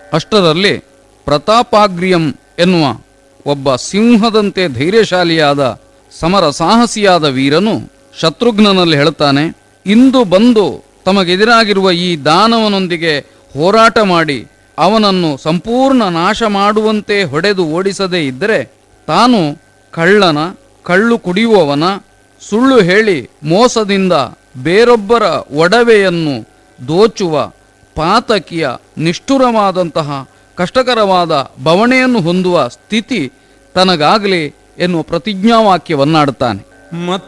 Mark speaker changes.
Speaker 1: ಅಷ್ಟರಲ್ಲಿ ಪ್ರತಾಪಾಗ್ರಿಯಂ ಎನ್ನುವ ಒಬ್ಬ ಸಿಂಹದಂತೆ ಧೈರ್ಯಶಾಲಿಯಾದ ಸಮರ ಸಾಹಸಿಯಾದ ವೀರನು ಶತ್ರುಘ್ನನಲ್ಲಿ ಹೇಳುತ್ತಾನೆ ಇಂದು ಬಂದು ತಮಗೆದಿರಾಗಿರುವ ಈ ದಾನವನೊಂದಿಗೆ ಹೋರಾಟ ಮಾಡಿ ಅವನನ್ನು ಸಂಪೂರ್ಣ ನಾಶ ಮಾಡುವಂತೆ ಹೊಡೆದು ಓಡಿಸದೇ ಇದ್ದರೆ ತಾನು ಕಳ್ಳನ ಕಳ್ಳು ಕುಡಿಯುವವನ ಸುಳ್ಳು ಹೇಳಿ ಮೋಸದಿಂದ ಬೇರೊಬ್ಬರ ಒಡವೆಯನ್ನು ದೋಚುವ ಪಾತಕಿಯ ನಿಷ್ಠುರವಾದಂತಹ ಕಷ್ಟಕರವಾದ ಬವಣೆಯನ್ನು ಹೊಂದುವ ಸ್ಥಿತಿ ತನಗಾಗಲಿ ಎನ್ನುವ ಪ್ರತಿಜ್ಞಾವಾಕ್ಯವನ್ನಾಡುತ್ತಾನೆ
Speaker 2: ಮತ್ತ